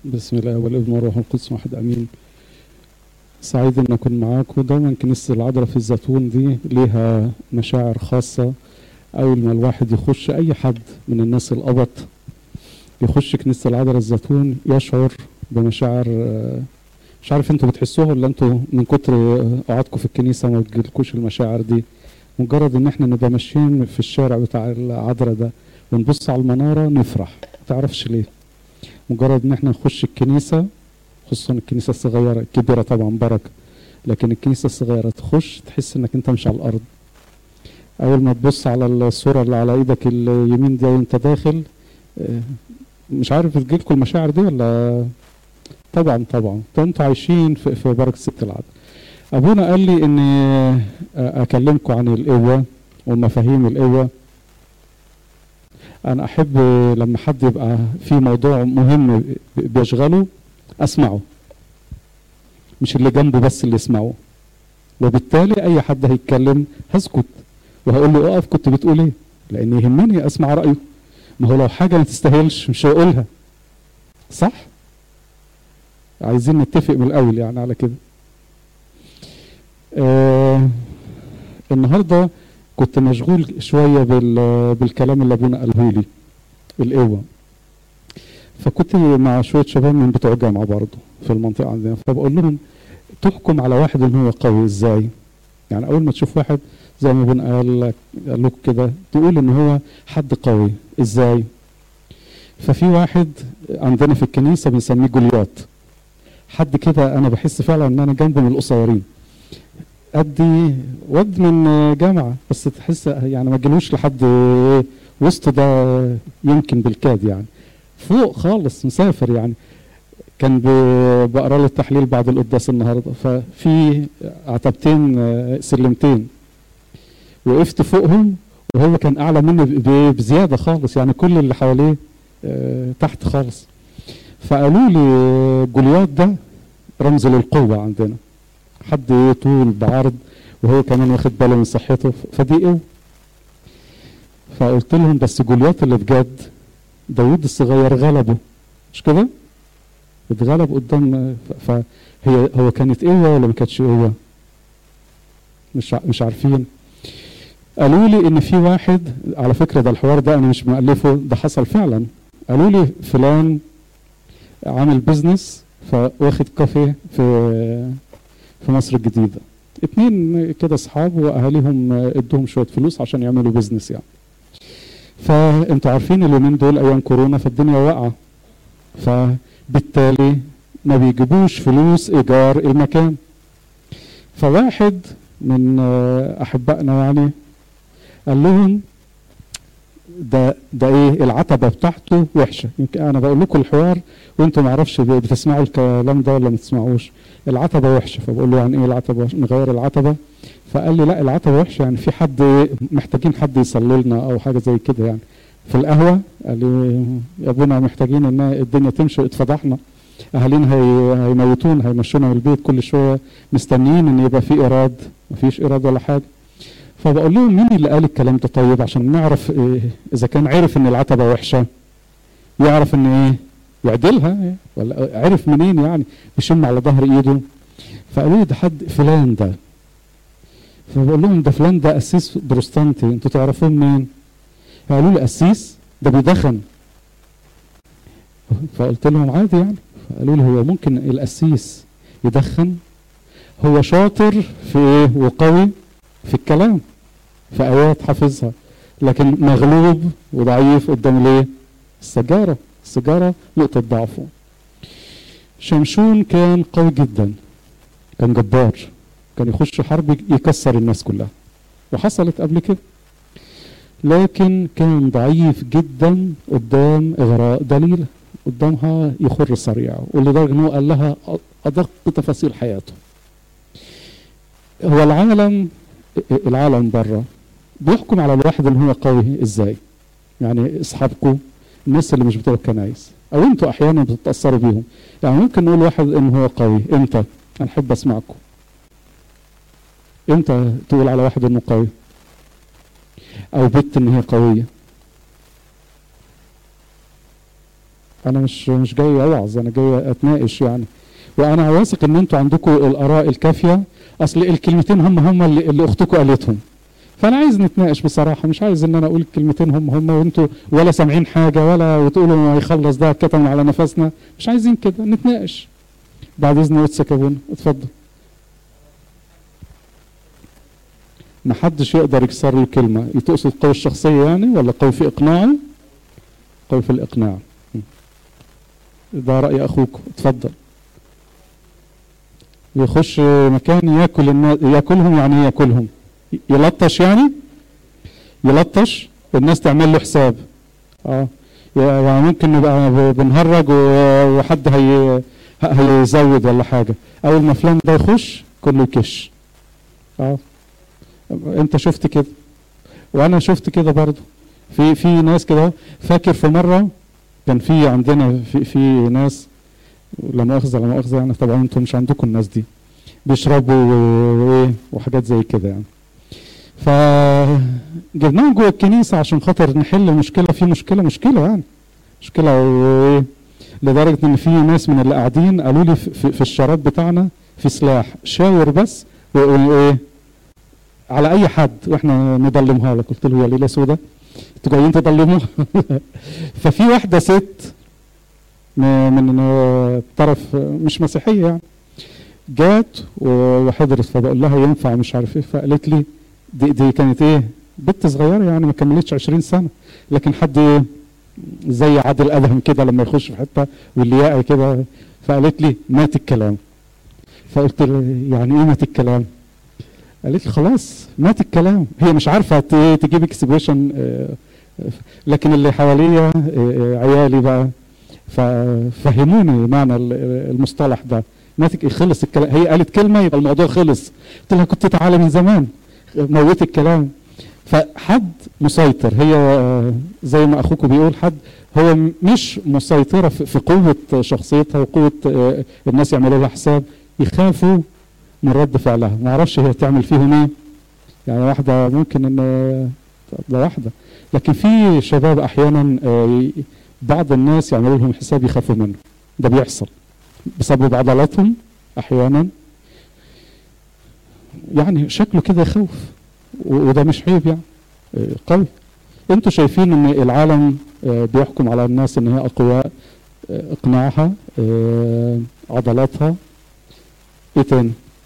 بسم الله والابن والروح القدس واحد امين سعيد ان اكون معاكم دايما كنيسه العذراء في الزيتون دي ليها مشاعر خاصه اول ما الواحد يخش اي حد من الناس الابط يخش كنيسه العذراء الزيتون يشعر بمشاعر آه، مش عارف انتوا بتحسوها ولا انتوا من كتر قعدكم في الكنيسه ما بتجيلكوش المشاعر دي مجرد ان احنا نبقى ماشيين في الشارع بتاع العذراء ده ونبص على المناره نفرح ما تعرفش ليه مجرد ان احنا نخش الكنيسه خصوصا الكنيسه الصغيره الكبيره طبعا بركه لكن الكنيسه الصغيره تخش تحس انك انت مش على الارض اول ما تبص على الصوره اللي على ايدك اليمين دي وانت داخل آه، مش عارف بتجيلكوا المشاعر دي ولا طبعا طبعا ده انتوا عايشين في, في بركه ست العدل ابونا قال لي ان اكلمكم عن القوه ومفاهيم القوه انا احب لما حد يبقى في موضوع مهم بيشغله اسمعه مش اللي جنبه بس اللي يسمعه وبالتالي اي حد هيتكلم هسكت وهقول له اقف كنت بتقول ايه لان يهمني اسمع رايه ما هو لو حاجه ما تستاهلش مش هقولها صح عايزين نتفق من الاول يعني على كده آه النهارده كنت مشغول شويه بال بالكلام اللي ابونا قاله لي القوه فكنت مع شويه شباب من بتوع الجامعه برضه في المنطقه عندنا فبقول لهم تحكم على واحد ان هو قوي ازاي يعني اول ما تشوف واحد زي ما ابونا قال لك قال لكم كده تقول ان هو حد قوي ازاي ففي واحد عندنا في الكنيسه بنسميه جوليات حد كده انا بحس فعلا ان انا جنبه من القصيرين قدي واد من جامعه بس تحس يعني ما جالوش لحد وسط ده يمكن بالكاد يعني فوق خالص مسافر يعني كان ب- بقرا له التحليل بعد القداس النهارده ففي عتبتين آه، سلمتين وقفت فوقهم وهو كان اعلى مني ب- ب- بزياده خالص يعني كل اللي حواليه آه، تحت خالص فقالوا لي جوليات ده رمز للقوه عندنا حد طول بعرض وهو كمان واخد باله من صحته ف- فدي قوه فقلت لهم بس جوليات اللي بجد داوود الصغير غلبه مش كده؟ اتغلب قدام ف- فهي هو كانت قوه ولا ما كانتش قوه؟ مش ع- مش عارفين قالوا لي ان في واحد على فكره ده الحوار ده انا مش مؤلفه ده حصل فعلا قالوا لي فلان عامل بيزنس فواخد كافيه في في مصر الجديده اتنين كده اصحاب واهاليهم ادوهم شويه فلوس عشان يعملوا بيزنس يعني فانتوا عارفين اليومين دول ايام كورونا فالدنيا واقعه فبالتالي ما بيجيبوش فلوس ايجار المكان فواحد من آه، احبائنا يعني قال لهم ده ده ايه العتبه بتاعته وحشه يمكن انا بقول لكم الحوار وانتم ما اعرفش بتسمعوا الكلام ده ولا ما تسمعوش العتبه وحشه فبقول له يعني ايه العتبه وحشة؟ نغير العتبه فقال لي لا العتبه وحشه يعني في حد محتاجين حد يصلي لنا او حاجه زي كده يعني في القهوه قال لي يا ابونا محتاجين ان الدنيا تمشي اتفضحنا اهالينا هي هيموتون هيمشونا من البيت كل شويه مستنيين ان يبقى في ايراد مفيش ايراد ولا حاجه فبقول لهم مين اللي قال الكلام ده طيب عشان نعرف إيه اذا كان عرف ان العتبه وحشه يعرف ان ايه يعدلها إيه؟ ولا عرف منين يعني بيشم على ظهر ايده فقالوا لي ده حد فلان ده فبقول لهم ده فلان ده قسيس بروستانتي انتوا تعرفوه منين؟ قالوا لي قسيس ده بيدخن فقلت لهم عادي يعني فقالوا لي هو ممكن القسيس يدخن هو شاطر في ايه وقوي في الكلام في ايات حافظها لكن مغلوب وضعيف قدام الايه السجاره السجاره نقطه ضعفه شمشون كان قوي جدا كان جبار كان يخش حرب يكسر الناس كلها وحصلت قبل كده لكن كان ضعيف جدا قدام اغراء دليله قدامها يخر سريع ولدرجه ان هو قال لها ادق تفاصيل حياته هو العالم العالم بره بيحكم على الواحد ان هو قوي ازاي يعني اصحابكم الناس اللي مش بتوع الكنايس او انتوا احيانا بتتاثروا بيهم يعني ممكن نقول واحد ان هو قوي امتى انا احب اسمعكم امتى تقول على واحد انه قوي او بنت ان هي قويه انا مش مش جاي اوعظ انا جاي اتناقش يعني وانا واثق ان انتوا عندكم الاراء الكافيه اصل الكلمتين هم هم اللي, اللي اختكم قالتهم فانا عايز نتناقش بصراحه مش عايز ان انا اقول الكلمتين هم هم وانتوا ولا سامعين حاجه ولا وتقولوا ما يخلص ده كتم على نفسنا مش عايزين كده نتناقش بعد اذن قدسك ابونا اتفضل ما حدش يقدر يكسر له كلمه تقصد قوي الشخصيه يعني ولا قوي في اقناعه قوي في الاقناع ده راي اخوك اتفضل يخش مكان ياكل الناس ياكلهم يعني ايه ياكلهم يلطش يعني يلطش الناس تعمل له حساب اه يعني ممكن نبقى بنهرج وحد هي هيزود ولا حاجه اول ما فلان ده يخش كله يكش اه انت شفت كده وانا شفت كده برضه في في ناس كده فاكر في مره كان في عندنا في في ناس لا مؤاخذه لا مؤاخذه يعني طبعا انتم مش عندكم الناس دي بيشربوا وايه وحاجات زي كده يعني فجبناهم جوه الكنيسه عشان خاطر نحل المشكله في مشكله مشكله يعني مشكله وايه لدرجه ان في ناس من اللي قاعدين قالوا لي في, في الشراب بتاعنا في سلاح شاور بس وايه على اي حد واحنا نضلمها لك قلت له يا ليله سودا انتوا جايين تضلموا ففي واحده ست من طرف مش مسيحيه يعني جات وحضرت فبقول لها ينفع مش عارف ايه فقالت لي دي, دي كانت ايه بنت صغيره يعني ما كملتش 20 سنه لكن حد ايه زي عادل ادهم كده لما يخش في حته واللياقه كده فقالت لي مات الكلام فقلت له يعني ايه مات الكلام قالت لي خلاص مات الكلام هي مش عارفه تجيب اكسبريشن لكن اللي حواليا عيالي بقى ففهموني معنى المصطلح ده ماتك خلص الكلام هي قالت كلمه يبقى الموضوع خلص قلت لها كنت تعالى من زمان موت الكلام فحد مسيطر هي زي ما اخوكم بيقول حد هو مش مسيطره في قوه شخصيتها وقوه الناس يعملوا لها حساب يخافوا من رد فعلها ما اعرفش هي تعمل فيهم ايه يعني واحده ممكن ان ده واحده لكن في شباب احيانا بعض الناس يعملوا لهم حساب يخافوا منه ده بيحصل بسبب عضلاتهم احيانا يعني شكله كده يخوف وده مش عيب يعني قوي انتوا شايفين ان العالم بيحكم على الناس ان هي اقوياء اقناعها عضلاتها ايه تاني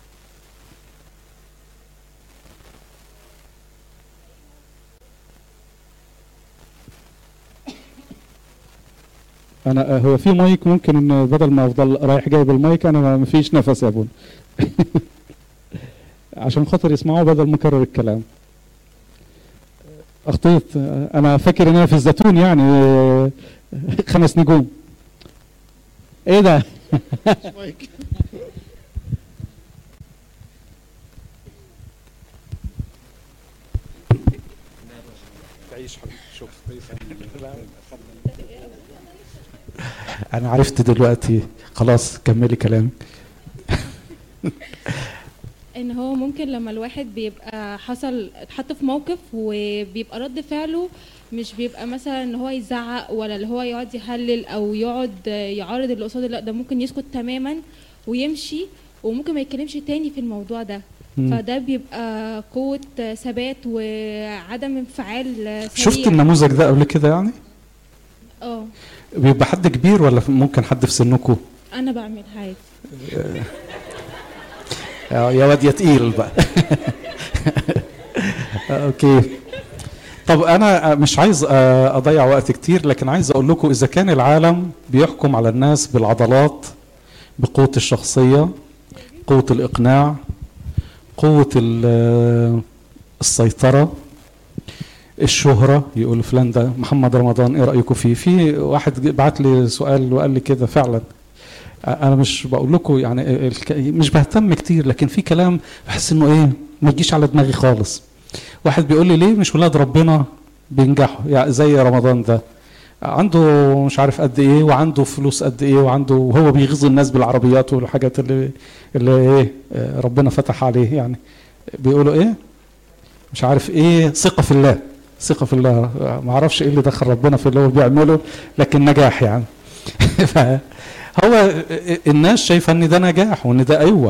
انا هو في مايك ممكن ان بدل ما افضل رايح جاي بالمايك انا ما فيش نفس يا ابونا عشان خاطر يسمعوا بدل ما اكرر الكلام اخطيت انا فاكر ان انا في الزيتون يعني خمس نجوم ايه ده تعيش حبيبي شوف انا عرفت دلوقتي خلاص كملي كلامك ان هو ممكن لما الواحد بيبقى حصل اتحط في موقف وبيبقى رد فعله مش بيبقى مثلا ان هو يزعق ولا اللي هو يقعد يهلل او يقعد يعارض اللي قصاده لا ده ممكن يسكت تماما ويمشي وممكن ما يتكلمش تاني في الموضوع ده فده بيبقى قوة ثبات وعدم انفعال سريع شفت النموذج ده قبل كده يعني؟ اه بيبقى حد كبير ولا ممكن حد في سنكم؟ انا بعمل عادي يا واد يا تقيل بقى اوكي طب انا مش عايز اضيع وقت كتير لكن عايز اقول لكم اذا كان العالم بيحكم على الناس بالعضلات بقوه الشخصيه قوه الاقناع قوه السيطره الشهرة يقول فلان ده محمد رمضان ايه رأيكم فيه في واحد بعت لي سؤال وقال لي كده فعلا انا مش بقول لكم يعني مش بهتم كتير لكن في كلام بحس انه ايه ما تجيش على دماغي خالص واحد بيقول لي ليه مش ولاد ربنا بينجحوا يعني زي رمضان ده عنده مش عارف قد ايه وعنده فلوس قد ايه وعنده وهو بيغيظ الناس بالعربيات والحاجات اللي اللي ايه ربنا فتح عليه يعني بيقولوا ايه مش عارف ايه ثقه في الله ثقه في الله ما اعرفش ايه اللي دخل ربنا في اللي هو بيعمله لكن نجاح يعني هو الناس شايفه ان ده نجاح وان ده قوه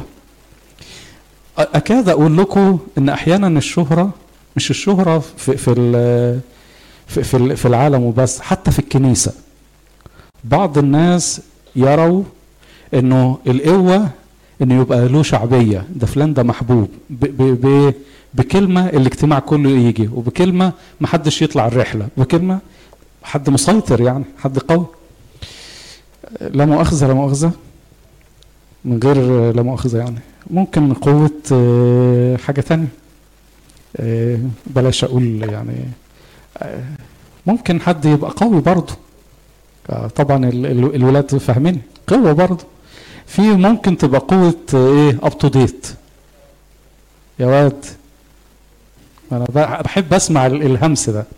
اكاد اقول لكم ان احيانا الشهره مش الشهره في في ال- في في ال- في العالم وبس حتى في الكنيسه بعض الناس يروا انه القوه انه يبقى له شعبيه ده فلان ده محبوب ب ب ب بكلمه الاجتماع كله يجي وبكلمه ما حدش يطلع الرحله بكلمه حد مسيطر يعني حد قوي لا مؤاخذه لا مؤاخذه من غير لا مؤاخذه يعني ممكن قوه آه، حاجه تانية آه، بلاش اقول يعني آه، ممكن حد يبقى قوي برضه آه، طبعا ال- ال- الولاد فاهمين قوه برضه في ممكن تبقى قوه آه، ايه اب تو ديت يا واد انا ب- بحب اسمع ال- الهمس ده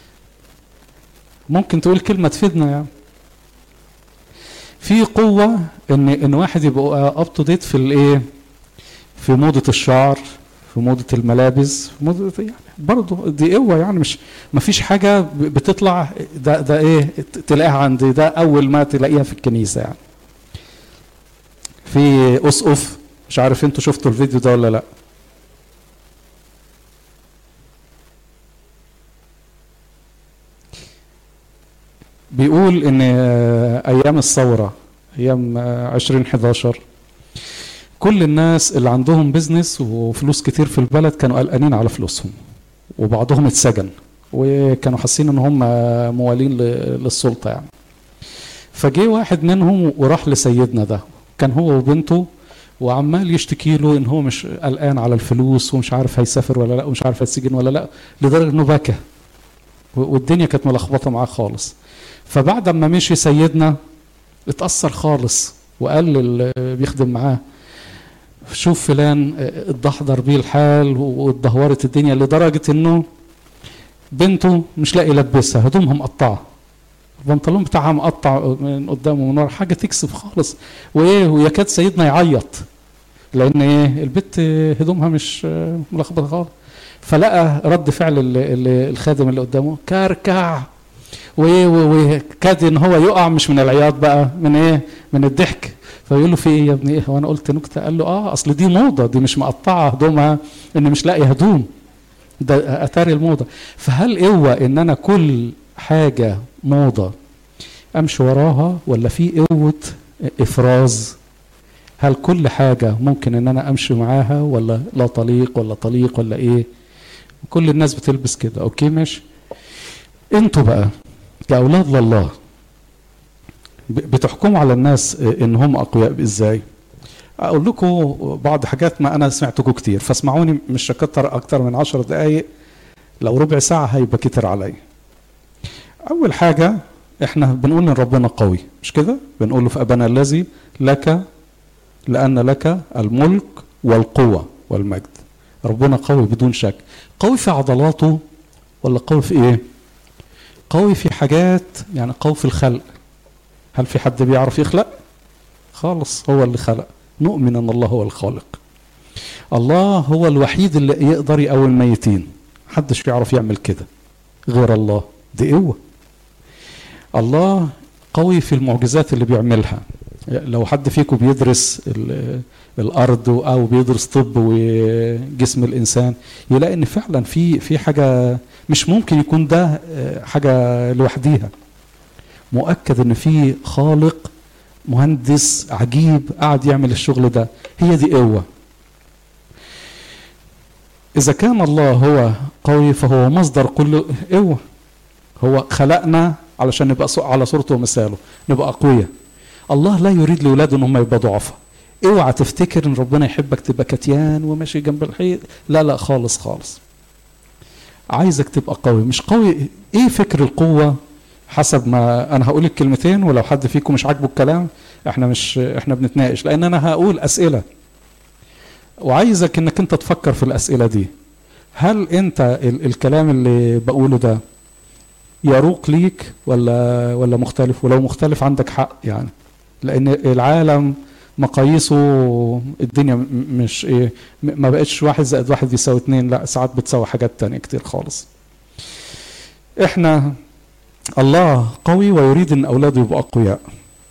ممكن تقول كلمه تفيدنا يعني في قوه ان ان واحد يبقى اب تو ديت في الايه في موضه الشعر في موضه الملابس في موضه يعني برضه دي قوه يعني مش ما فيش حاجه ب- بتطلع ده ده ايه ت- تلاقيها عند ده اول ما تلاقيها في الكنيسه يعني في اسقف مش عارف انتوا شفتوا الفيديو ده ولا لا بيقول ان آه، ايام الثوره ايام آه، 2011 كل الناس اللي عندهم بيزنس وفلوس كتير في البلد كانوا قلقانين على فلوسهم وبعضهم اتسجن وكانوا حاسين ان هم موالين ل- للسلطه يعني فجه واحد منهم وراح لسيدنا ده كان هو وبنته وعمال يشتكي له ان هو مش قلقان على الفلوس ومش عارف هيسافر ولا لا ومش عارف هيتسجن ولا لا لدرجه انه بكى و- والدنيا كانت ملخبطه معاه خالص فبعد ما مشي سيدنا اتأثر خالص وقال للي بيخدم معاه شوف فلان اه، اتدحضر بيه الحال واتدهورت الدنيا لدرجة انه بنته مش لاقي يلبسها هدومها مقطعة البنطلون بتاعها مقطع من قدام ومن ورا حاجة تكسف خالص وايه ويكاد سيدنا يعيط لان ايه البت هدومها مش اه، ملخبطة خالص فلقى رد فعل ال- ال- الخادم اللي قدامه كركع وايه و- وكاد ان هو يقع مش من العياط بقى من ايه من الضحك فيقول له في ايه يا ابني ايه هو انا قلت نكته قال له اه اصل دي موضه دي مش مقطعه هدومها ان مش لاقي هدوم ده اتاري الموضه فهل قوه ان انا كل حاجه موضه امشي وراها ولا في قوه افراز هل كل حاجه ممكن ان انا امشي معاها ولا لا طليق ولا طليق ولا ايه كل الناس بتلبس كده اوكي ماشي انتوا بقى كأولاد لله ب- بتحكموا على الناس ان هم اقوياء ازاي اقول لكم بعض حاجات ما انا سمعتكم كتير فاسمعوني مش هكتر اكتر من عشر دقايق لو ربع ساعة هيبقى كتير عليا اول حاجة احنا بنقول ان ربنا قوي مش كده بنقول له في ابانا الذي لك لان لك الملك والقوة والمجد ربنا قوي بدون شك قوي في عضلاته ولا قوي في ايه قوي في حاجات يعني قوي في الخلق هل في حد بيعرف يخلق خالص هو اللي خلق نؤمن ان الله هو الخالق الله هو الوحيد اللي يقدر يقوي الميتين محدش يعرف يعمل كده غير الله دي قوة الله قوي في المعجزات اللي بيعملها لو حد فيكم بيدرس ال- الارض او بيدرس طب وجسم الانسان يلاقي ان فعلا في في حاجه مش ممكن يكون ده آه، حاجه لوحديها مؤكد ان في خالق مهندس عجيب قاعد يعمل الشغل ده هي دي قوه اذا كان الله هو قوي فهو مصدر كل قوه هو خلقنا علشان نبقى ص- على صورته ومثاله نبقى اقوياء الله لا يريد لاولاده ان هم يبقوا ضعفاء اوعى تفتكر ان ربنا يحبك تبقى كتيان وماشي جنب الحيط لا لا خالص خالص عايزك تبقى قوي مش قوي ايه فكر القوه حسب ما انا هقول الكلمتين ولو حد فيكم مش عاجبه الكلام احنا مش احنا بنتناقش لان انا هقول اسئله وعايزك انك انت تفكر في الاسئله دي هل انت ال الكلام اللي بقوله ده يروق ليك ولا ولا مختلف ولو مختلف عندك حق يعني لان العالم مقاييسه الدنيا م- مش ايه م- ما بقتش واحد زائد واحد بيساوي اتنين لا ساعات بتساوي حاجات تانية كتير خالص احنا الله قوي ويريد ان اولاده يبقوا اقوياء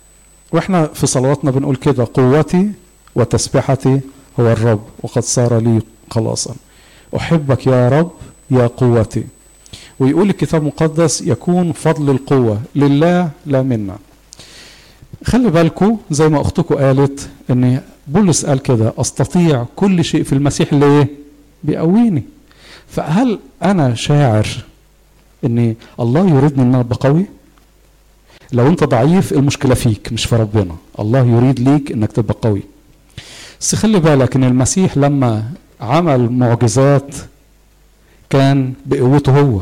واحنا في صلواتنا بنقول كده قوتي وتسبحتي هو الرب وقد صار لي خلاصا احبك يا رب يا قوتي ويقول الكتاب المقدس يكون فضل القوة لله لا منا خلي بالكم زي ما اختكم قالت ان بولس قال كده استطيع كل شيء في المسيح اللي ايه بيقويني فهل انا شاعر ان الله يريدني ان انا ابقى قوي لو انت ضعيف المشكله فيك مش في ربنا الله يريد ليك انك تبقى قوي بس خلي بالك ان المسيح لما عمل معجزات كان بقوته هو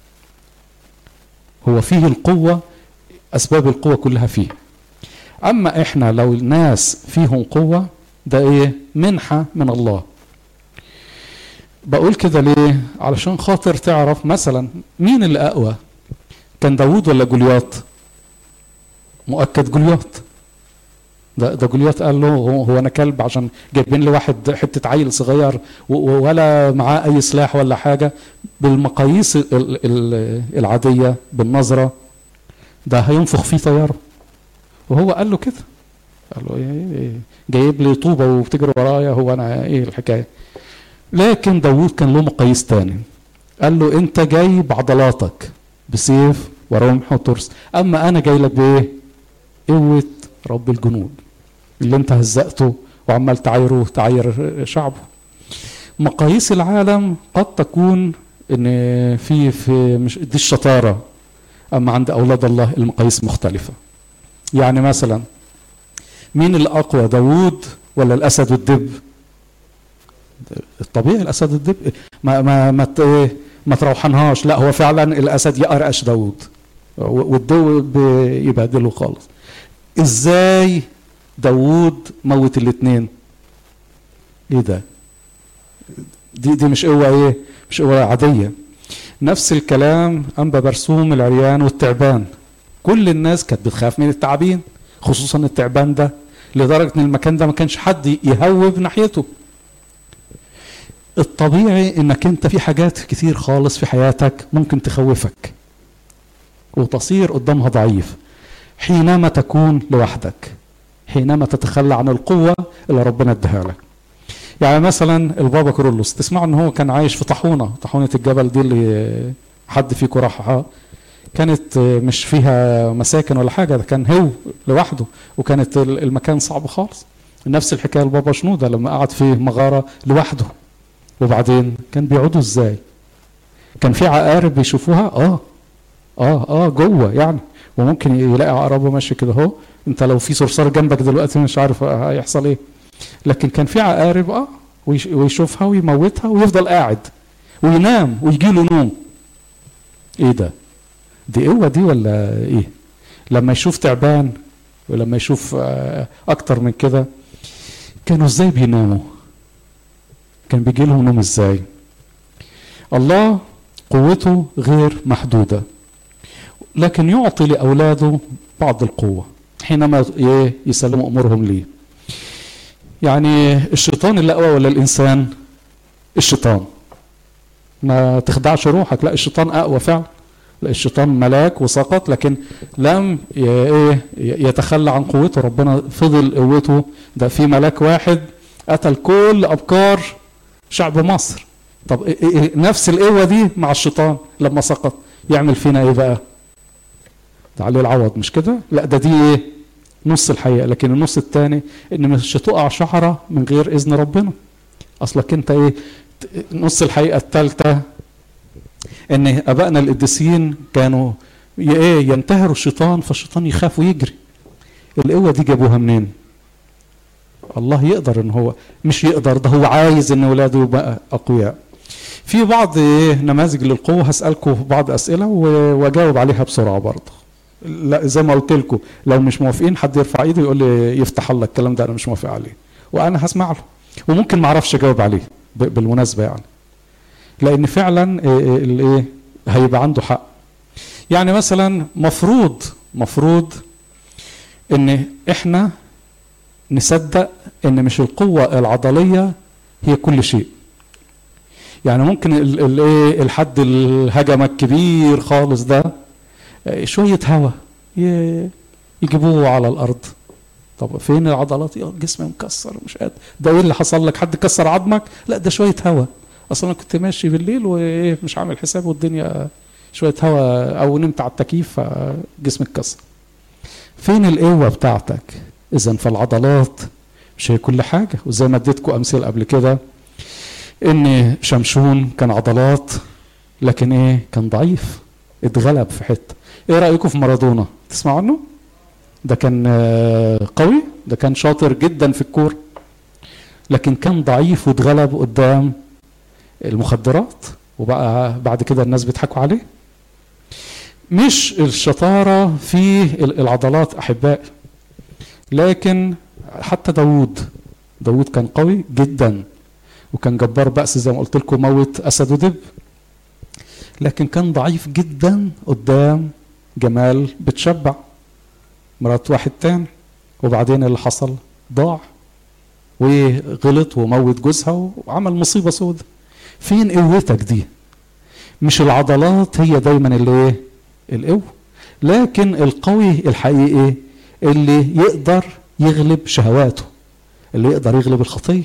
هو فيه القوه اسباب القوه كلها فيه اما احنا لو الناس فيهم قوه ده ايه منحه من الله بقول كده ليه علشان خاطر تعرف مثلا مين اللي اقوى كان داوود ولا جولياط مؤكد جولياط ده ده جولياط قال له هو, هو انا كلب عشان جايبين لي واحد حته عيل صغير ولا معاه اي سلاح ولا حاجه بالمقاييس ال ال العاديه بالنظره ده هينفخ فيه طياره وهو قال له كده قال له إيه, إيه جايب لي طوبه وبتجري ورايا هو انا ايه الحكايه لكن داوود كان له مقاييس تاني قال له انت جاي بعضلاتك بسيف ورمح وترس اما انا جاي لك بايه قوه رب الجنود اللي انت هزقته وعمال تعايره تعاير شعبه مقاييس العالم قد تكون ان في في مش دي الشطاره اما عند اولاد الله المقاييس مختلفه يعني مثلا مين الاقوى داوود ولا الاسد والدب الطبيعي الاسد والدب ما ما ما ما تروحنهاش لا هو فعلا الاسد يقرقش داوود والدب يبهدله خالص ازاي داوود موت الاثنين ايه ده دي دي مش قوه ايه مش قوه عاديه نفس الكلام انبا برسوم العريان والتعبان كل الناس كانت بتخاف من التعابين خصوصا التعبان ده لدرجه ان المكان ده ما كانش حد يهوب ناحيته الطبيعي انك انت في حاجات كتير خالص في حياتك ممكن تخوفك وتصير قدامها ضعيف حينما تكون لوحدك حينما تتخلى عن القوة اللي ربنا اداها لك يعني مثلا البابا كورولوس تسمعوا ان هو كان عايش في طاحونة طاحونة الجبل دي اللي حد فيكم راحها كانت مش فيها مساكن ولا حاجة ده كان هو لوحده وكانت المكان صعب خالص نفس الحكاية البابا شنودة لما قعد في مغارة لوحده وبعدين كان بيقعدوا ازاي كان في عقارب بيشوفوها اه اه اه جوه يعني وممكن يلاقي عقربه ماشي كده اهو انت لو في صرصار جنبك دلوقتي مش عارف هيحصل ايه لكن كان في عقارب اه ويشوفها ويموتها ويفضل قاعد وينام ويجي له نوم ايه ده دي قوه دي ولا ايه لما يشوف تعبان ولما يشوف اكتر من كده كانوا ازاي بيناموا كان بيجي لهم نوم ازاي الله قوته غير محدوده لكن يعطي لاولاده بعض القوه حينما يسلموا امورهم ليه يعني الشيطان اللي اقوى ولا الانسان الشيطان ما تخدعش روحك لا الشيطان اقوى فعلا لا الشيطان ملاك وسقط لكن لم ايه يتخلى عن قوته ربنا فضل قوته ده في ملاك واحد قتل كل ابكار شعب مصر طب إيه نفس القوه دي مع الشيطان لما سقط يعمل فينا ايه بقى ده عليه العوض مش كده لا ده دي ايه نص الحقيقه لكن النص الثاني ان مش هتقع شعره من غير اذن ربنا اصلك انت ايه نص الحقيقه الثالثه ان ابائنا القديسين كانوا ايه ينتهروا الشيطان فالشيطان يخاف ويجري القوه دي جابوها منين الله يقدر ان هو مش يقدر ده هو عايز ان اولاده يبقى اقوياء في بعض إيه نماذج للقوه هسالكم بعض اسئله واجاوب عليها بسرعه برضه لا زي ما قلت لكم لو مش موافقين حد يرفع ايده يقول لي يفتح الله الكلام ده انا مش موافق عليه وانا هسمع له وممكن ما اعرفش اجاوب عليه بالمناسبه يعني لان فعلا الايه هيبقى عنده حق يعني مثلا مفروض مفروض ان احنا نصدق ان مش القوه العضليه هي كل شيء يعني ممكن الايه الحد الهجمه الكبير خالص ده شويه هوا يجيبوه على الارض طب فين العضلات يا جسمي مكسر مش قادر ده ايه اللي حصل لك حد كسر عظمك لا ده شويه هوا اصلا انا كنت ماشي بالليل وايه مش عامل حساب والدنيا شويه هوا او نمت على التكييف فجسمي اتكسر فين القوه بتاعتك اذا فالعضلات مش هي كل حاجه وزي ما اديتكم امثله قبل كده ان شمشون كان عضلات لكن ايه كان ضعيف اتغلب في حته ايه رايكم في مارادونا تسمعوا عنه ده كان قوي ده كان شاطر جدا في الكوره لكن كان ضعيف واتغلب قدام المخدرات وبقى بعد كده الناس بيضحكوا عليه مش الشطارة في العضلات أحبائي لكن حتى داوود داوود كان قوي جدا وكان جبار بأس زي ما قلت لكم موت أسد ودب لكن كان ضعيف جدا قدام جمال بتشبع مرات واحد تاني وبعدين اللي حصل ضاع وغلط وموت جوزها وعمل مصيبة سودة فين قوتك دي مش العضلات هي دايما اللي ايه القوة لكن القوي الحقيقي اللي يقدر يغلب شهواته اللي يقدر يغلب الخطيه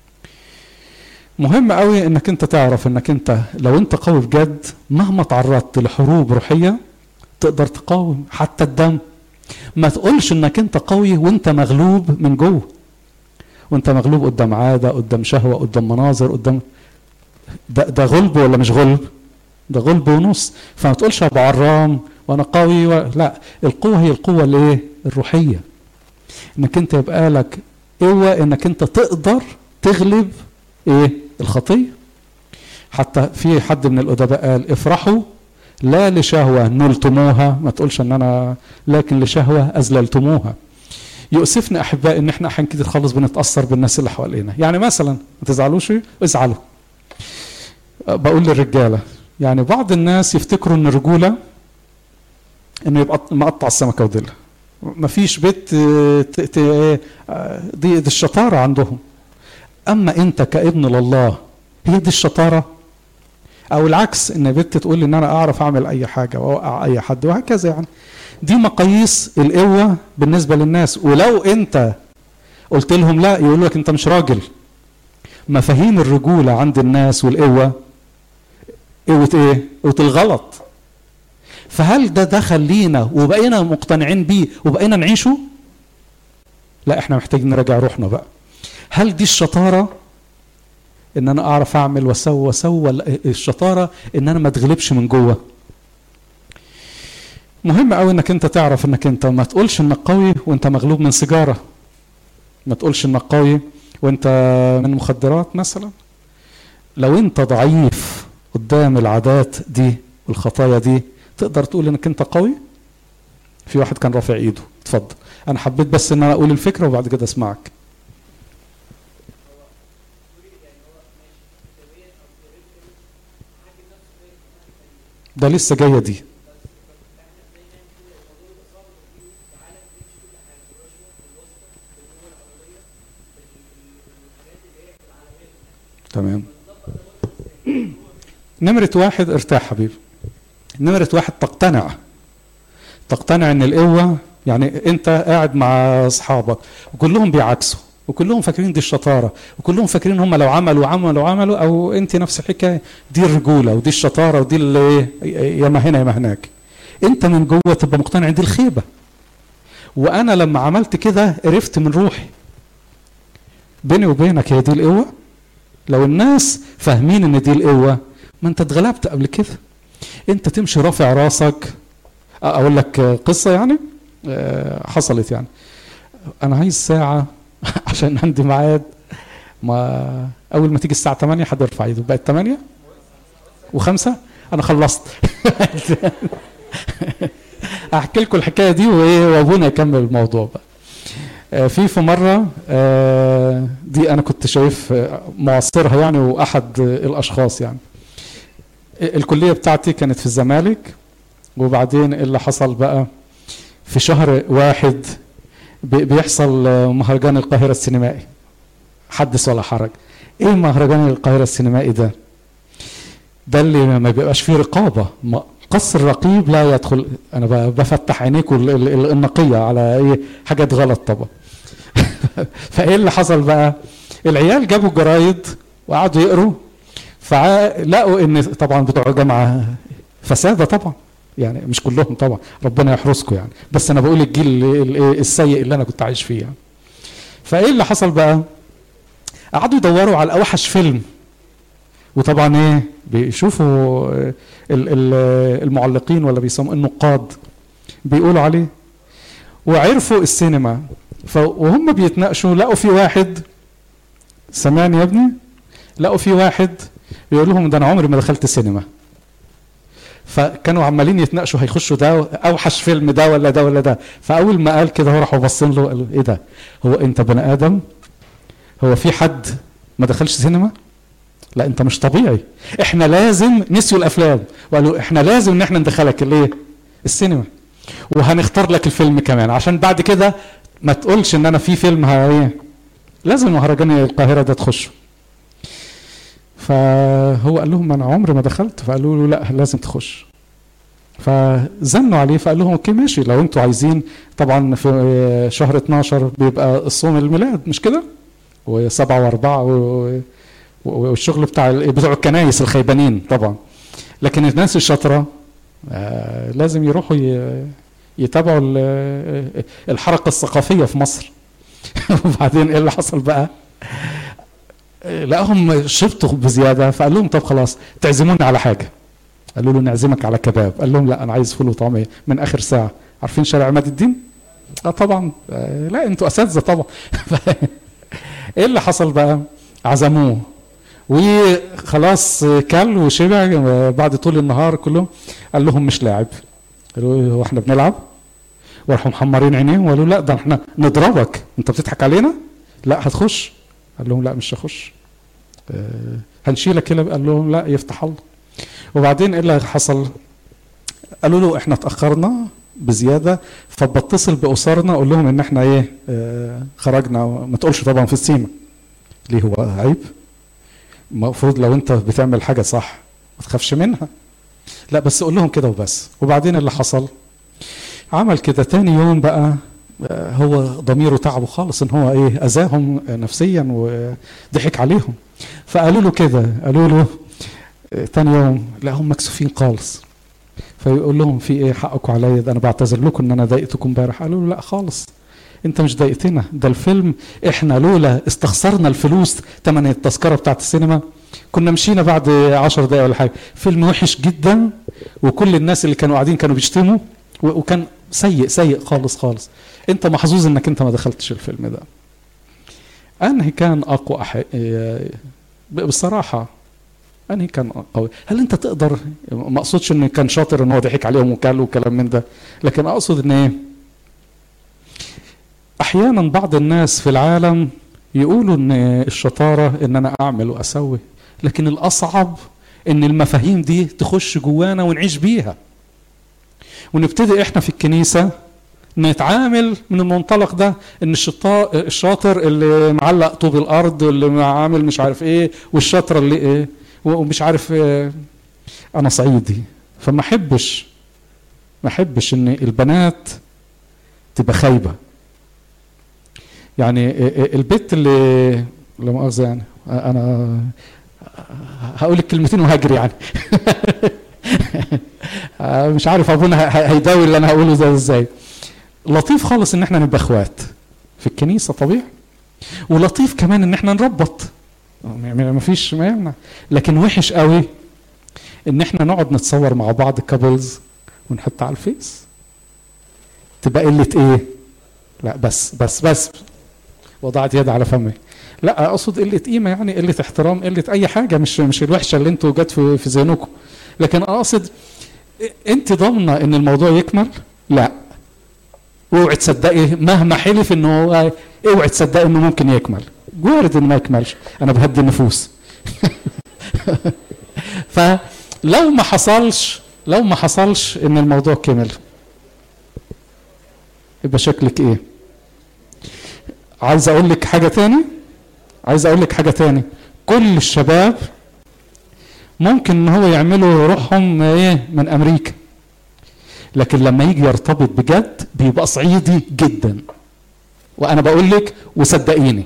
مهم قوي انك انت تعرف انك انت لو انت قوي بجد مهما تعرضت لحروب روحيه تقدر تقاوم حتى الدم ما تقولش انك انت قوي وانت مغلوب من جوه وانت مغلوب قدام عاده قدام شهوه قدام مناظر قدام ده ده غلب ولا مش غلب ده غلب ونص فما تقولش ابو عرام وانا قوي و... لا القوه هي القوه الايه الروحيه انك انت يبقى لك قوه انك انت تقدر تغلب ايه الخطيه حتى في حد من الادباء قال افرحوا لا لشهوه نلتموها ما تقولش ان انا لكن لشهوه اذللتموها يؤسفني احبائي ان احنا احيانا كتير خالص بنتاثر بالناس اللي حوالينا يعني مثلا ما تزعلوش ازعلوا بقول للرجاله يعني بعض الناس يفتكروا ان الرجوله انه يبقى مقطع السمكه وديلها مفيش بيت دي, دي الشطاره عندهم اما انت كابن لله هي دي الشطاره او العكس ان بنت تقول لي ان انا اعرف اعمل اي حاجه واوقع اي حد وهكذا يعني دي مقاييس القوه بالنسبه للناس ولو انت قلت لهم لا يقول لك انت مش راجل مفاهيم الرجوله عند الناس والقوه قوه ايه قوه الغلط فهل ده دخل لينا وبقينا مقتنعين بيه وبقينا نعيشه لا احنا محتاجين نراجع روحنا بقى هل دي الشطاره ان انا اعرف اعمل واسوي واسوي الشطاره ان انا ما اتغلبش من جوه مهم قوي انك انت تعرف انك انت ما تقولش انك قوي وانت مغلوب من سيجاره ما تقولش انك قوي وانت من مخدرات مثلا لو انت ضعيف قدام العادات دي والخطايا دي تقدر تقول انك انت قوي في واحد كان رافع ايده اتفضل انا حبيت بس ان انا اقول الفكره وبعد كده اسمعك ده لسه جايه دي تمام نمرة واحد ارتاح حبيبي نمرة واحد تقتنع تقتنع ان القوة يعني انت قاعد مع اصحابك وكلهم بيعكسوا وكلهم فاكرين دي الشطاره وكلهم فاكرين هم لو عملوا عملوا عملوا او انت نفس الحكايه دي الرجوله ودي الشطاره ودي اللي يا ما هنا يا ما هناك انت من جوه تبقى مقتنع دي الخيبه وانا لما عملت كده قرفت من روحي بيني وبينك هي دي القوه لو الناس فاهمين ان دي القوه ما انت اتغلبت قبل كده انت تمشي رافع راسك اقول لك قصه يعني حصلت يعني انا عايز ساعه عشان عندي ميعاد ما اول ما تيجي الساعه 8 حد يرفع ايده بقت 8 وخمسة انا خلصت احكي لكم الحكايه دي وايه وابونا يكمل الموضوع بقى في في مره دي انا كنت شايف معاصرها يعني واحد الاشخاص يعني الكليه بتاعتي كانت في الزمالك وبعدين اللي حصل بقى في شهر واحد بيحصل مهرجان القاهرة السينمائي حدث ولا حرج ايه مهرجان القاهرة السينمائي ده ده اللي ما بيبقاش فيه رقابة قص الرقيب لا يدخل انا بفتح عينيكم النقية على ايه حاجات غلط طبعا فايه اللي حصل بقى العيال جابوا جرايد وقعدوا يقروا فلقوا ان طبعا بتوع جامعه فساده طبعا يعني مش كلهم طبعا ربنا يحرسكم يعني بس انا بقول الجيل ال- ال- السيء اللي انا كنت عايش فيه يعني فايه اللي حصل بقى قعدوا يدوروا على اوحش فيلم وطبعا ايه بيشوفوا ال- ال- المعلقين ولا بيسموه النقاد بيقولوا عليه وعرفوا السينما ف- وهم بيتناقشوا لقوا في واحد سامعني يا ابني لقوا في واحد يقول لهم ده انا عمري ما دخلت سينما فكانوا عمالين يتناقشوا هيخشوا ده اوحش فيلم ده ولا ده ولا ده فاول ما قال كده هو راحوا باصين له قالوا ايه ده هو انت بني ادم هو في حد ما دخلش سينما لا انت مش طبيعي احنا لازم نسيوا الافلام وقالوا احنا لازم ان احنا ندخلك الايه السينما وهنختار لك الفيلم كمان عشان بعد كده ما تقولش ان انا في فيلم ها ايه لازم مهرجان القاهره ده تخشه فهو قال لهم انا عمري ما دخلت فقالوا له لا لازم تخش فزنوا عليه فقال لهم اوكي ماشي لو انتوا عايزين طبعا في شهر 12 بيبقى الصوم الميلاد مش كده وسبعة واربعة و- و- والشغل بتاع ال- بتوع الكنايس الخيبانين طبعا لكن الناس الشاطرة آه، لازم يروحوا ي- يتابعوا ال- الحركة الثقافية في مصر وبعدين ايه اللي حصل بقى لقاهم شبطوا بزيادة فقال لهم طب خلاص تعزموني على حاجة قالوا له نعزمك على كباب قال لهم لا انا عايز فول وطعميه من اخر ساعه عارفين شارع عماد الدين اه طبعا آه لا انتوا اساتذه طبعا ايه اللي حصل بقى عزموه وخلاص كل وشبع بعد طول النهار كلهم قال لهم مش لاعب قالوا هو احنا بنلعب وراحوا محمرين عينيهم وقالوا لا ده احنا نضربك انت بتضحك علينا لا هتخش قال لهم لا مش هخش آه هنشيلك كده قال لهم لا يفتح الله وبعدين ايه اللي حصل قالوا له احنا اتاخرنا بزياده فبتصل باسرنا اقول لهم ان احنا ايه آه خرجنا ما تقولش طبعا في السيما ليه هو عيب المفروض لو انت بتعمل حاجه صح ما تخافش منها لا بس قول لهم كده وبس وبعدين اللي حصل عمل كده تاني يوم بقى آه هو ضميره تعبه خالص ان هو ايه اذاهم نفسيا وضحك عليهم فقالوا له كده قالوا له تاني يوم لا هم مكسوفين خالص فيقول لهم في ايه حقكم عليا ده انا بعتذر لكم ان انا ضايقتكم امبارح قالوا له لا خالص انت مش ضايقتنا ده الفيلم احنا لولا استخسرنا الفلوس ثمن التذكره بتاعت السينما كنا مشينا بعد عشر دقايق ولا حاجه فيلم وحش جدا وكل الناس اللي كانوا قاعدين كانوا بيشتموا وكان سيء سيء خالص خالص انت محظوظ انك انت ما دخلتش الفيلم ده انهي كان اقوى أح... بصراحه انهي كان قوي هل انت تقدر ما اقصدش ان كان شاطر ان هو ضحك عليهم وكل وكلام من ده لكن اقصد ان ايه احيانا بعض الناس في العالم يقولوا ان الشطاره ان انا اعمل واسوي لكن الاصعب ان المفاهيم دي تخش جوانا ونعيش بيها ونبتدي احنا في الكنيسه نتعامل من المنطلق ده ان الشاطر اللي معلق طوب الارض واللي عامل مش عارف ايه والشاطره اللي ايه ومش عارف إيه انا صعيدي فما احبش ما احبش ان البنات تبقى خايبه يعني البيت اللي لا مؤاخذه يعني انا هقول الكلمتين وهجري يعني مش عارف ابونا هيداوي اللي انا هقوله ده ازاي لطيف خالص ان احنا نبقى اخوات في الكنيسه طبيعي ولطيف كمان ان احنا نربط ما فيش ما يمنع لكن وحش قوي ان احنا نقعد نتصور مع بعض كابلز ونحط على الفيس تبقى قله ايه لا بس بس بس وضعت يد على فمي لا اقصد قله قيمه يعني قله احترام قله اي حاجه مش مش الوحشه اللي انتوا جت في, في ذهنكم لكن اقصد انت ضامنه ان الموضوع يكمل لا اوعي تصدقي مهما حلف ان هو اوعي تصدقي انه ممكن يكمل وارد انه ما يكملش انا بهدي النفوس فلو ما حصلش لو ما حصلش ان الموضوع كمل يبقى شكلك ايه عايز اقول لك حاجه تاني عايز اقول لك حاجه تاني كل الشباب ممكن ان هو يعملوا روحهم ايه من امريكا لكن لما يجي يرتبط بجد بيبقى صعيدي جدا وانا بقول لك وصدقيني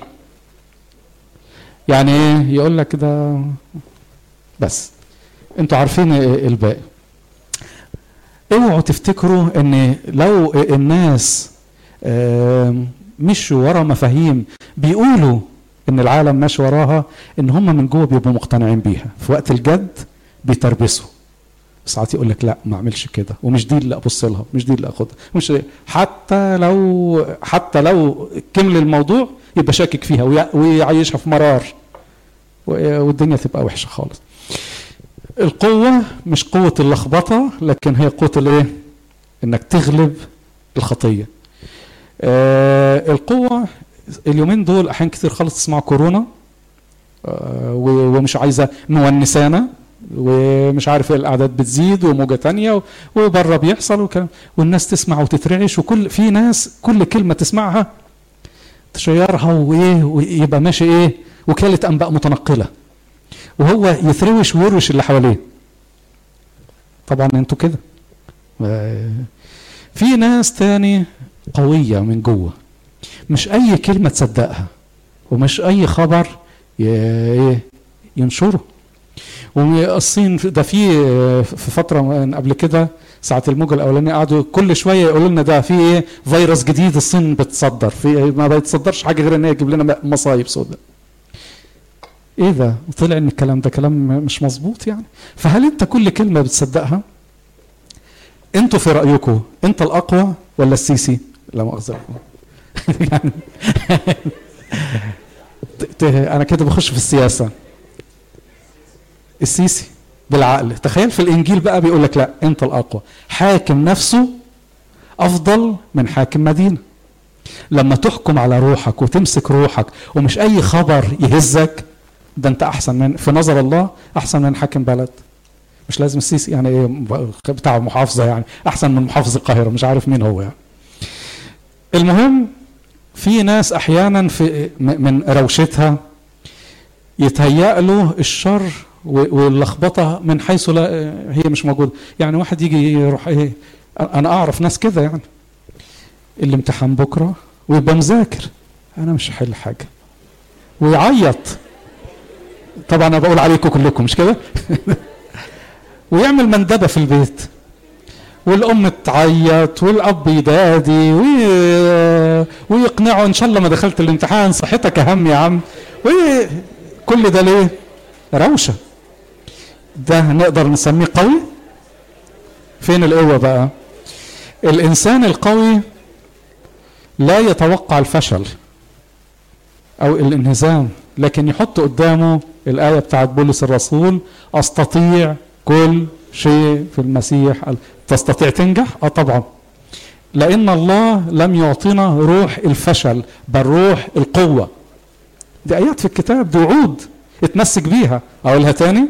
يعني ايه يقول لك ده بس انتوا عارفين الباقي اوعوا تفتكروا ان لو الناس مشوا ورا مفاهيم بيقولوا ان العالم ماشي وراها ان هم من جوه بيبقوا مقتنعين بيها في وقت الجد بيتربسوا ساعات يقول لك لا ما اعملش كده ومش دي اللي ابص لها مش دي اللي اخدها مش حتى لو حتى لو كمل الموضوع يبقى شاكك فيها ويعيشها في مرار والدنيا تبقى وحشه خالص القوة مش قوة اللخبطة لكن هي قوة الايه؟ انك تغلب الخطية. آه القوة اليومين دول احيان كتير خالص تسمع كورونا آه ومش عايزة مونسانة ومش عارف ايه الاعداد بتزيد وموجة تانية وبره بيحصل وكلام والناس تسمع وتترعش وكل في ناس كل كلمة تسمعها تشيرها وايه ويبقى ماشي ايه وكالة انباء متنقله وهو يثروش ويروش اللي حواليه طبعا انتوا كده في ناس تاني قوية من جوه مش أي كلمة تصدقها ومش أي خبر ينشره والصين ده في في فترة من قبل كده ساعة الموجة الأولانية قعدوا كل شوية يقولوا لنا ده في إيه فيروس جديد الصين بتصدر في ما بيتصدرش حاجة غير إن هي تجيب لنا مصايب سوداء ايه ده وطلع ان الكلام ده كلام مش مظبوط يعني فهل انت كل كلمه بتصدقها انتوا في رايكم انت الاقوى ولا السيسي لا مؤاخذه يعني انا كده بخش في السياسه السيسي بالعقل تخيل في الانجيل بقى بيقول لك لا انت الاقوى حاكم نفسه افضل من حاكم مدينه لما تحكم على روحك وتمسك روحك ومش اي خبر يهزك ده انت احسن من في نظر الله احسن من حاكم بلد مش لازم السيسي يعني ايه بتاع محافظه يعني احسن من محافظ القاهره مش عارف مين هو يعني المهم في ناس احيانا في من روشتها يتهيأ له الشر واللخبطه من حيث لا هي مش موجوده يعني واحد يجي يروح ايه انا اعرف ناس كده يعني الامتحان بكره ويبقى مذاكر انا مش هحل حاجه ويعيط طبعا انا بقول عليكم كلكم مش كده ويعمل مندبه في البيت والام تعيط والاب يدادي وي... ويقنعه ان شاء الله ما دخلت الامتحان صحتك اهم يا عم وكل ده ليه روشه ده نقدر نسميه قوي فين القوه بقى الانسان القوي لا يتوقع الفشل او الانهزام لكن يحط قدامه الآية بتاعت بولس الرسول أستطيع كل شيء في المسيح تستطيع تنجح؟ اه طبعا لأن الله لم يعطينا روح الفشل بل روح القوة دي آيات في الكتاب دي وعود اتمسك بيها أقولها تاني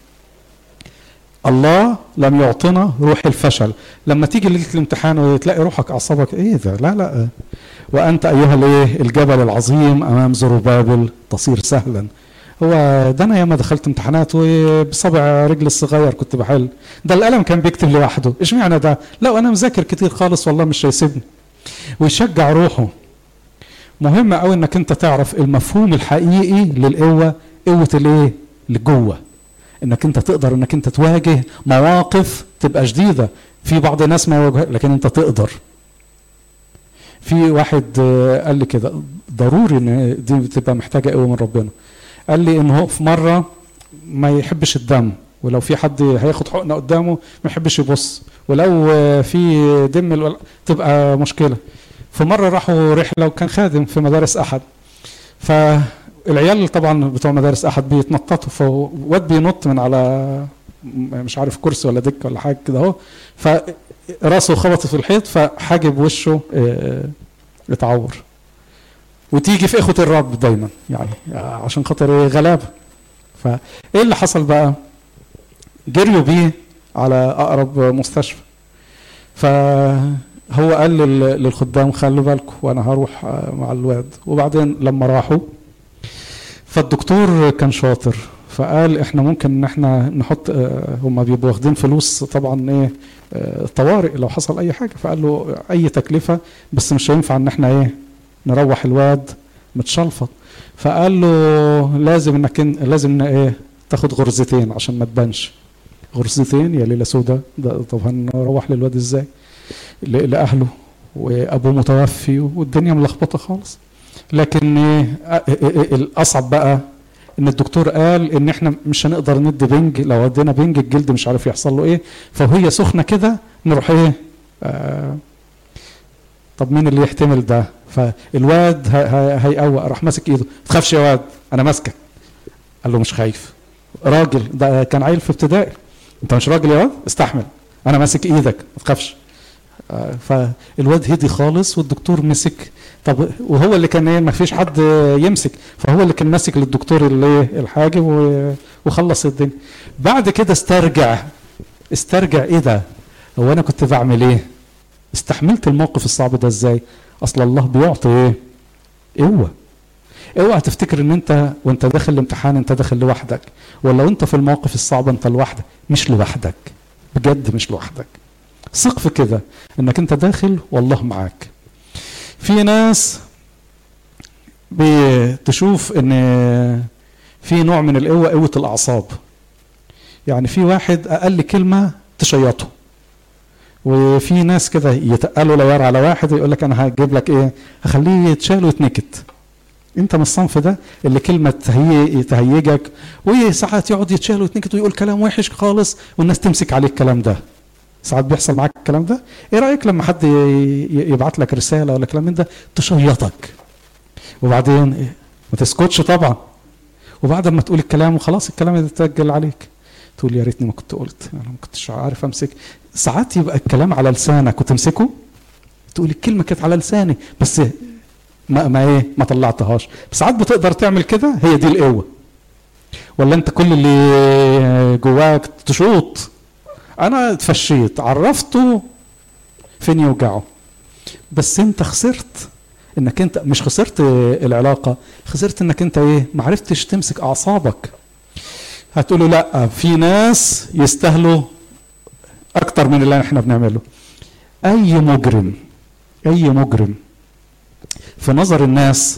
الله لم يعطنا روح الفشل لما تيجي ليله الامتحان وتلاقي روحك اعصابك ايه ده لا لا وانت ايها الايه الجبل العظيم امام زربابل تصير سهلا هو ده انا ياما دخلت امتحانات وبصبع رجل الصغير كنت بحل ده القلم كان بيكتب لوحده اشمعنى ده لا انا مذاكر كتير خالص والله مش هيسيبني ويشجع روحه مهم قوي انك انت تعرف المفهوم الحقيقي للقوه قوه الايه اللي جوه انك انت تقدر انك انت تواجه مواقف تبقى شديده في بعض الناس ما يواجه لكن انت تقدر في واحد قال لي كده ضروري ان دي تبقى محتاجه قوه من ربنا قال لي ان هو في مره ما يحبش الدم ولو في حد هياخد حقنه قدامه ما يحبش يبص ولو في دم تبقى مشكله في مره راحوا رحله وكان خادم في مدارس احد فالعيال طبعا بتوع مدارس احد بيتنططوا فواد بينط من على مش عارف كرسي ولا دكه ولا حاجه كده اهو فراسه خبطت في الحيط فحاجب وشه اتعور وتيجي في اخوه الرب دايما يعني عشان خاطر ايه غلابه فايه اللي حصل بقى جريوا بيه على اقرب مستشفى فهو قال للخدام خلوا بالكم وانا هروح مع الواد وبعدين لما راحوا فالدكتور كان شاطر فقال احنا ممكن ان احنا نحط هم بيبقوا واخدين فلوس طبعا ايه طوارئ لو حصل اي حاجه فقال له اي تكلفه بس مش هينفع ان احنا ايه نروح الواد متشلفط فقال له لازم انك إن- لازم إن ايه تاخد غرزتين عشان ما تبانش غرزتين يا ليله سودا ده طب هنروح للواد ازاي ل- لاهله وابوه متوفي والدنيا ملخبطه خالص لكن إيه آه، آه، آه، الاصعب بقى ان الدكتور قال ان احنا مش هنقدر ندي بنج لو ادينا بنج الجلد مش عارف يحصل له ايه فوهي سخنه كده نروح ايه آه طب مين اللي يحتمل ده فالواد ه- ه- هيقوق راح ماسك ايده ما تخافش يا واد انا ماسكك قال له مش خايف راجل ده كان عيل في ابتدائي انت مش راجل يا واد استحمل انا ماسك ايدك ما تخافش آه، فالواد هدي خالص والدكتور مسك طب وهو اللي كان ايه ما فيش حد يمسك فهو اللي كان ماسك للدكتور اللي إيه الحاجب و- وخلص الدنيا بعد كده استرجع استرجع ايه ده هو انا كنت بعمل ايه استحملت الموقف الصعب ده ازاي اصل الله بيعطي ايه قوه اوعى تفتكر ان انت وانت داخل الامتحان انت داخل لوحدك ولا انت في المواقف الصعبه انت لوحدك مش لوحدك بجد مش لوحدك ثق في كده انك انت داخل والله معاك في ناس بتشوف ان في نوع من القوه قوه الاعصاب يعني في واحد اقل كلمه تشيطه وفي ناس كده يتقلوا لو على واحد يقول لك انا هجيب لك ايه هخليه يتشال ويتنكت انت من الصنف ده اللي كلمه تهيج تهيجك وساعات يقعد يتشال ويتنكت ويقول كلام وحش خالص والناس تمسك عليه الكلام ده ساعات بيحصل معاك الكلام ده ايه رايك لما حد ي- ي- يبعت لك رساله ولا كلام من ده تشيطك وبعدين إيه؟ ما تسكتش طبعا وبعد ما تقول الكلام وخلاص الكلام يتسجل عليك تقول يا ريتني ما كنت قلت انا ما كنتش عارف امسك ساعات يبقى الكلام على لسانك وتمسكه تقول الكلمه كانت على لساني بس ما ما ايه ما طلعتهاش بس ساعات بتقدر تعمل كده هي دي القوه ولا انت كل اللي جواك تشوط انا اتفشيت عرفته فين يوجعه بس انت خسرت انك انت مش خسرت العلاقه خسرت انك انت ايه ما عرفتش تمسك اعصابك هتقولوا لا في ناس يستاهلوا اكتر من اللي احنا بنعمله اي مجرم اي مجرم في نظر الناس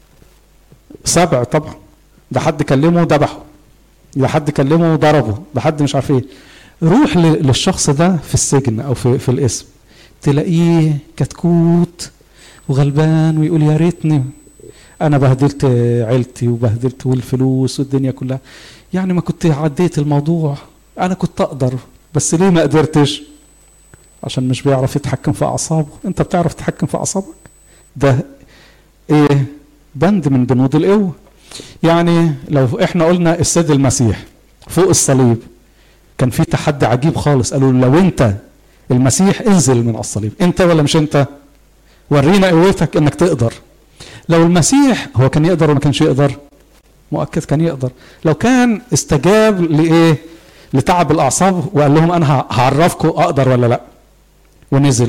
سبع طبعا ده حد كلمه ذبحه ده حد كلمه ضربه ده حد مش عارف ايه روح ل- للشخص ده في السجن او في, في الاسم تلاقيه كتكوت وغلبان ويقول يا ريتني انا بهدلت عيلتي وبهدلت والفلوس والدنيا كلها يعني ما كنت عديت الموضوع انا كنت اقدر بس ليه ما قدرتش عشان مش بيعرف يتحكم في اعصابه انت بتعرف تتحكم في اعصابك ده ايه بند من بنود القوه يعني لو احنا قلنا السيد المسيح فوق الصليب كان في تحدي عجيب خالص قالوا له لو انت المسيح انزل من على الصليب انت ولا مش انت ورينا قوتك انك تقدر لو المسيح هو كان يقدر وما كانش يقدر مؤكد كان يقدر لو كان استجاب لايه لتعب الاعصاب وقال لهم انا هعرفكم اقدر ولا لا ونزل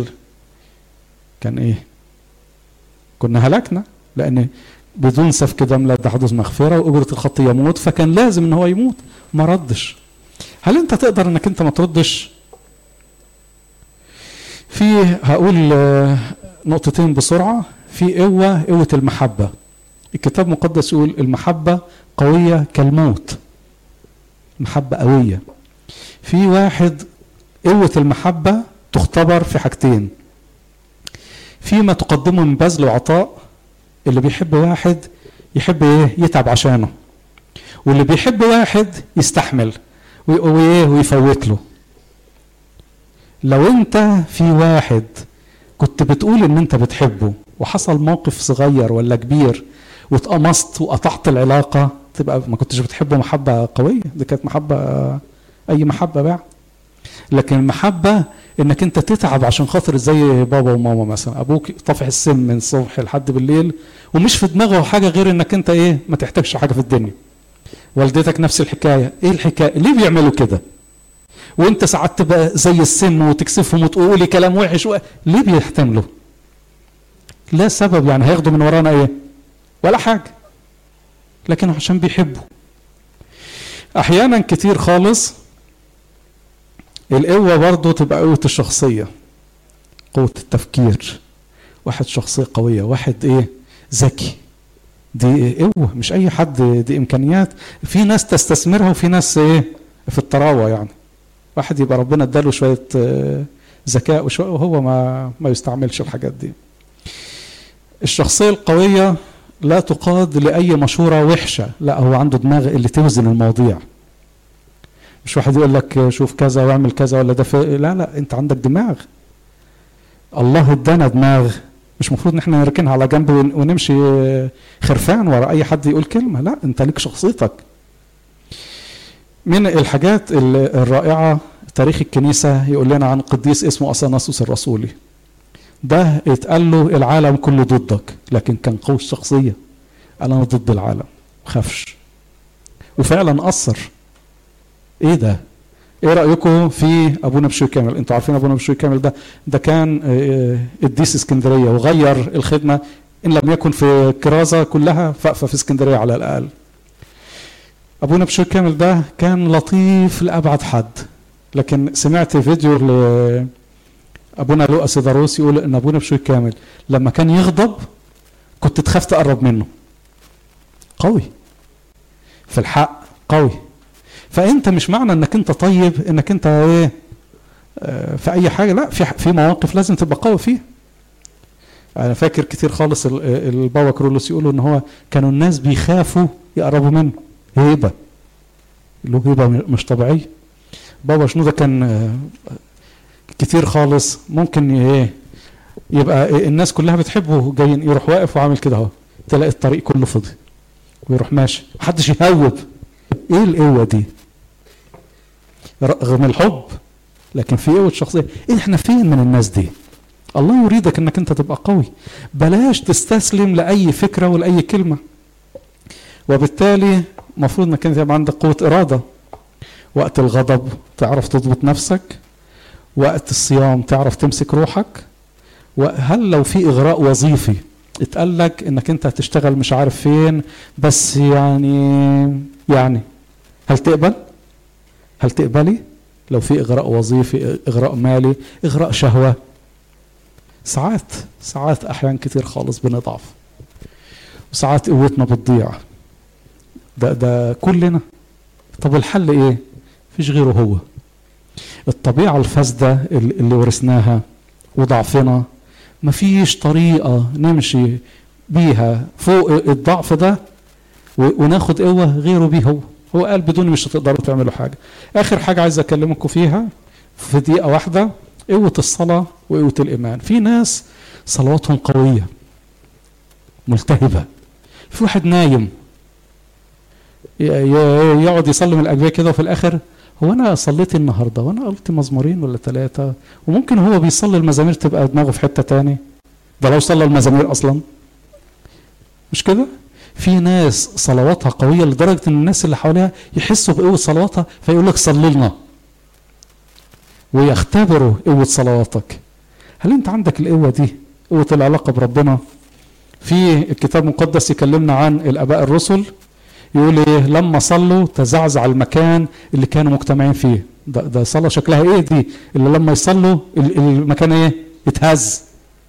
كان ايه كنا هلكنا لان بدون سفك دم لا تحدث مغفره واجره الخطيه يموت فكان لازم ان هو يموت ما ردش هل انت تقدر انك انت ما تردش في هقول آه، نقطتين بسرعه في قوه قوه المحبه الكتاب المقدس يقول المحبه قويه كالموت محبه قويه في واحد قوه المحبه تختبر في حاجتين فيما تقدمه من بذل وعطاء اللي بيحب واحد يحب ايه يتعب عشانه واللي بيحب واحد يستحمل وي- وايه ويفوت له لو انت في واحد كنت بتقول ان انت بتحبه وحصل موقف صغير ولا كبير واتقمصت وقطعت العلاقة تبقى ما كنتش بتحبه محبة قوية دي كانت محبة أي محبة بقى لكن المحبة انك انت تتعب عشان خاطر زي بابا وماما مثلا ابوك طافح السم من الصبح لحد بالليل ومش في دماغه حاجة غير انك انت ايه ما تحتاجش حاجة في الدنيا والدتك نفس الحكاية ايه الحكاية ليه بيعملوا كده وانت ساعات تبقى زي السم وتكسفهم وتقولي كلام وحش و... ليه بيحتملوا لا سبب يعني هياخدوا من ورانا ايه ولا حاجة لكن عشان بيحبوا احيانا كتير خالص القوة برضه تبقى قوة الشخصية قوة التفكير واحد شخصية قوية واحد ايه ذكي دي قوة مش أي حد دي إمكانيات في ناس تستثمرها وفي ناس إيه في الطراوة يعني واحد يبقى ربنا اداله شوية آه، ذكاء وشوية وهو ما ما يستعملش الحاجات دي الشخصية القوية لا تقاد لأي مشورة وحشة لا هو عنده دماغ اللي توزن المواضيع مش واحد يقول لك شوف كذا واعمل كذا ولا ده في... لا لا انت عندك دماغ الله ادانا دماغ مش المفروض ان احنا نركنها على جنب ون- ونمشي خرفان ورا اي حد يقول كلمه لا انت ليك شخصيتك من الحاجات ال- الرائعه تاريخ الكنيسه يقول لنا عن قديس اسمه اثناسوس الرسولي ده اتقال له العالم كله ضدك لكن كان قوي الشخصيه قال انا ضد العالم ما خافش وفعلا اثر ايه ده ايه رايكم في ابونا بشوي كامل انتوا عارفين ابونا بشوي كامل ده ده كان آه، قديس اسكندريه وغير الخدمه ان لم يكن في الكرازه كلها ف- ففي اسكندريه على الاقل ابونا بشوي كامل ده كان لطيف لابعد حد لكن سمعت فيديو ل ابونا لؤى سيداروس يقول ان ابونا بشوي كامل لما كان يغضب كنت تخاف تقرب منه قوي في الحق قوي فانت مش معنى انك انت طيب انك انت ايه آه، في اي حاجه لا في في مواقف لازم تبقى قوي فيها انا فاكر كتير خالص ال- البابا كرولوس يقولوا ان هو كانوا الناس بيخافوا يقربوا منه هيبه له هيبه م- مش طبيعيه بابا شنودة كان آه، كتير خالص ممكن ايه يبقى الناس كلها بتحبه جايين يروح واقف وعامل كده اهو تلاقي الطريق كله فاضي ويروح ماشي محدش يهوب ايه القوه دي رغم الحب لكن في قوه شخصيه إيه احنا فين من الناس دي الله يريدك انك انت تبقى قوي بلاش تستسلم لاي فكره ولاي كلمه وبالتالي المفروض انك انت يبقى عندك قوه اراده وقت الغضب تعرف تضبط نفسك وقت الصيام تعرف تمسك روحك وهل لو في اغراء وظيفي اتقال لك انك انت هتشتغل مش عارف فين بس يعني يعني هل تقبل هل تقبلي لو في اغراء وظيفي اغراء مالي اغراء شهوه ساعات ساعات احيان كتير خالص بنضعف وساعات قوتنا بتضيع ده ده كلنا طب الحل ايه مفيش غيره هو الطبيعه الفاسده اللي اللي ورثناها وضعفنا مفيش طريقه نمشي بيها فوق الضعف ده و- وناخد قوه غيره بيه هو هو قال بدوني مش هتقدروا تعملوا حاجه اخر حاجه عايز اكلمكم فيها في دقيقه واحده قوه الصلاه وقوه الايمان في ناس صلواتهم قويه ملتهبه في واحد نايم ي- ي- يقعد يصلي من الاجبيه كده وفي الاخر هو انا صليت النهارده وانا قلت مزمورين ولا ثلاثه وممكن هو بيصلي المزامير تبقى دماغه في حته تاني ده لو صلى المزامير اصلا مش كده في ناس صلواتها قويه لدرجه ان الناس اللي حواليها يحسوا بقوه صلواتها فيقول لك صلي لنا ويختبروا قوه صلواتك هل انت عندك القوه دي قوه العلاقه بربنا في الكتاب المقدس يكلمنا عن الاباء الرسل يقول ايه لما صلوا تزعزع المكان اللي كانوا مجتمعين فيه ده, ده صلاه شكلها ايه دي اللي لما يصلوا ال- المكان ايه يتهز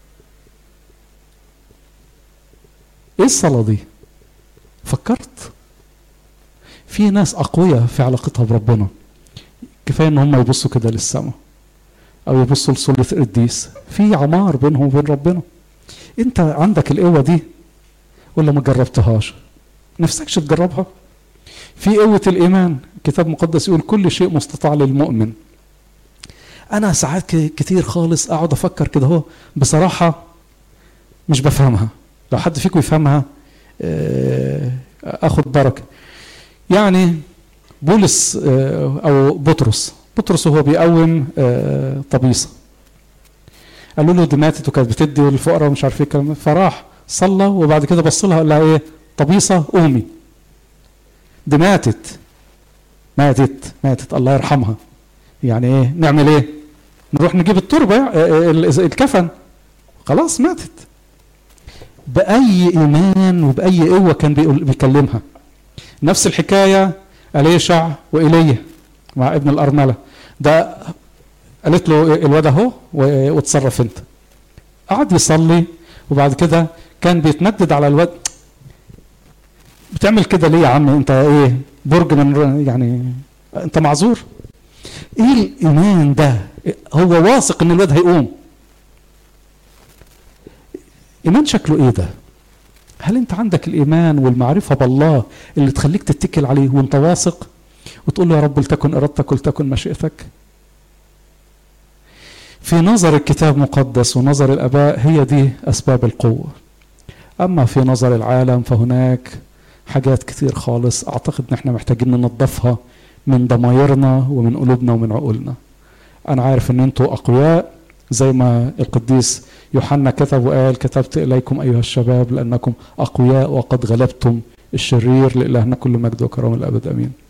ايه الصلاه دي فكرت في ناس اقوياء في علاقتها بربنا كفايه ان هم يبصوا كده للسماء او يبصوا لصلة القديس في عمار بينهم وبين ربنا انت عندك القوه دي ولا ما جربتهاش نفسكش تجربها في قوه الايمان الكتاب المقدس يقول كل شيء مستطاع للمؤمن انا ساعات ك- كتير خالص اقعد افكر كده اهو بصراحه مش بفهمها لو حد فيكم يفهمها آه، اخد بركه يعني بولس آه، او بطرس بطرس وهو بيقوم آه، طبيسه قالوا له دي ماتت وكانت بتدي للفقراء ومش عارف ايه الكلام ده. فراح صلى وبعد كده بص لها قال لها ايه طبيسه قومي دي ماتت ماتت ماتت الله يرحمها يعني ايه نعمل ايه نروح نجيب التربه آه، آه، ال- الكفن خلاص ماتت باي ايمان وباي قوه كان بيقول بيكلمها نفس الحكايه اليشع وايليا مع ابن الارمله ده قالت له الواد اهو و- واتصرف انت قعد يصلي وبعد كده كان بيتمدد على الواد بتعمل كده ليه يا عم انت ايه برج من يعني انت معذور ايه الايمان ده هو واثق ان الواد هيقوم ايمان شكله ايه ده هل انت عندك الايمان والمعرفه بالله اللي تخليك تتكل عليه وانت واثق وتقول له يا رب لتكن ارادتك ولتكن مشيئتك في نظر الكتاب المقدس ونظر الاباء هي دي اسباب القوه اما في نظر العالم فهناك حاجات كتير خالص اعتقد ان احنا محتاجين ننظفها من ضمايرنا ومن قلوبنا ومن عقولنا انا عارف ان انتوا اقوياء زي ما القديس يوحنا كتب وقال كتبت اليكم ايها الشباب لانكم اقوياء وقد غلبتم الشرير لالهنا كل مجد وكرم الابد امين